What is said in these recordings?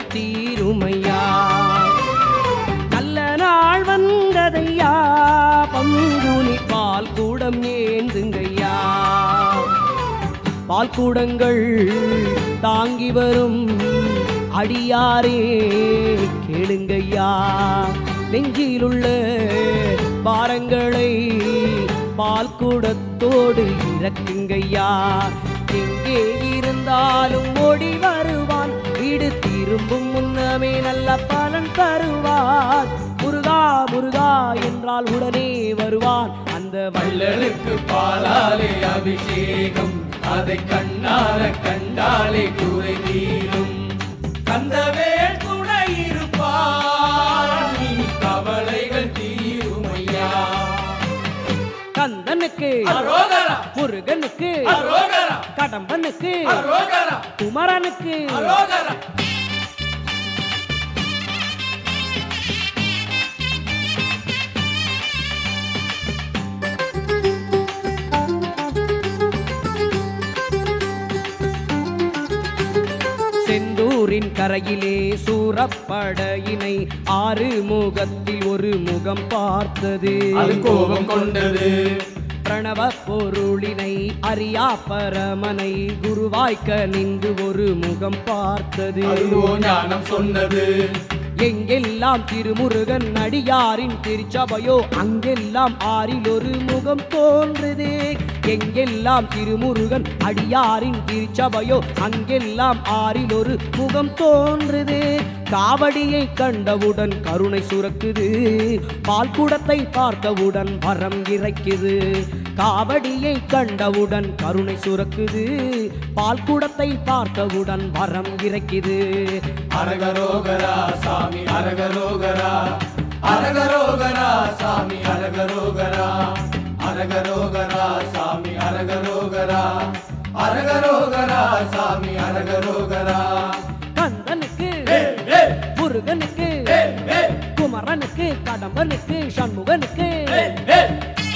தீருமையா நல்ல நாள் வந்ததையா பங்குனி பால் கூடம் ஏந்துங்கய்யா பால் கூடங்கள் தாங்கி வரும் அடியாரே கேளுங்கய்யா நெஞ்சிலுள்ள பாரங்களை பால் கூடத்தோடு இறக்குங்கய்யா எங்கே இருந்தாலும் ஓடி வருவான் வீடு திரும்பும் முன்னமே நல்ல பலன் தருவான் முருகா முருகா என்றால் உடனே வருவான் அந்த வள்ளல் வள்ளலுக்கு பாலாலே அபிஷேகம் அதை கண்ணார கண்டாலே குறை தீரும் கந்தவேல் துணை இருப்பான் நீ கவலைகள் தீருமையா கந்தனுக்கு அரோகரா முருகனுக்கு அரோகரா கடம்பனுக்கு அரோகரா குமரனுக்கு அரோகரா செந்தூரின் கரையிலே சூரப்படையினை ஆறு முகத்தில் ஒரு முகம் பார்த்தது அது கோபம் கொண்டது பிரணவ பொருளினை அறியா பரமனை குருவாய்க்க நின்று ஒரு முகம் பார்த்தது அதுவோ ஞானம் சொன்னது எங்கெல்லாம் திருமுருகன் அடியாரின் திருச்சபையோ அங்கெல்லாம் ஆறில் ஒரு முகம் தோன்றுதே எங்கெல்லாம் திருமுருகன் அடியாரின் திருச்சபையோ அங்கெல்லாம் ஆறில் ஒரு முகம் தோன்றுதே காவடியை கண்டவுடன் கருணை சுரக்குது பால் குடத்தை பார்த்தவுடன் வரம் இறைக்குது காவடியை கண்டவுடன் கருணை சுரக்குது பால் குடத்தை பார்த்தவுடன் வரம் இறைக்குது அரகரோகரா சாமி அரகரோகரா அரகரோகரா சாமி அரகரோகரா அரகரோகரா சாமி அரகரோகரா அரகரோகரா சாமி அரகரோகரா கந்தனுக்கு ஏய், ஏய், முருகனுக்கு ஏய், ஏய், குமரனுக்கு கடம்பனுக்கு சண்முகனுக்கு ஏய், ஏய்.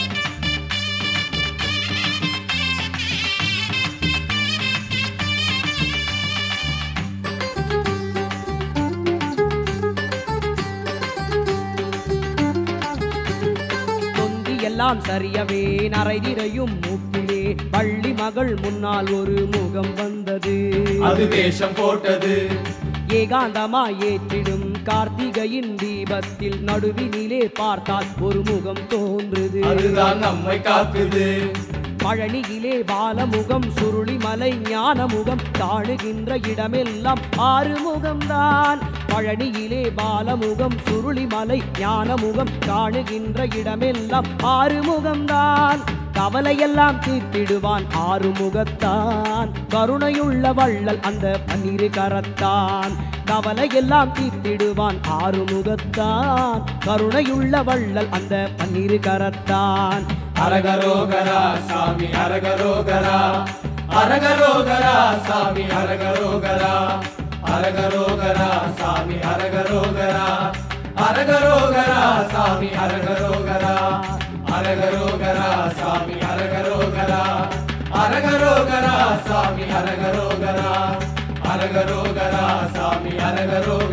தொந்தி எல்லாம் சரியவே நரைதிரையும் மூக்கிலே பள்ளி மகள் முன்னால் ஒரு முகம் வந்தது அது வேஷம் போட்டது ஏகாந்தமா ஏற்றிடும் கார்த்திகையின் தீபத்தில் நடுவினிலே பார்த்தால் ஒரு முகம் தோன்றுது அதுதான் நம்மை காக்குது பழனியிலே பாலமுகம் சுருளிமலை ஞானமுகம் தாழுகின்ற இடமெல்லாம் ஆறுமுகம்தான் பழனியிலே பாலமுகம் சுருளிமலை ஞானமுகம் காணுகின்ற இடமெல்லாம் ஆறுமுகம்தான் கவலையெல்லாம் தீர்த்திடுவான் ஆறுமுகத்தான் கருணையுள்ள வள்ளல் அந்த பன்னிரு கரத்தான் கவலையெல்லாம் தீர்த்திடுவான் ஆறுமுகத்தான் கருணையுள்ள வள்ளல் அந்த பன்னிரு கரத்தான் அரகரோகரா சாமி அரகரோகரா அரகரோகரா சாமி அரகரோகரா அரகரோகரா சாமி அரகரோகரா அரகரோகரா சாமி அரகரோகரா அரகரோகரா சாமி அரகரோகரா அரகரோகரா சாமி அரகரோகரா அரகரோகரா சாமி அரகரோகரா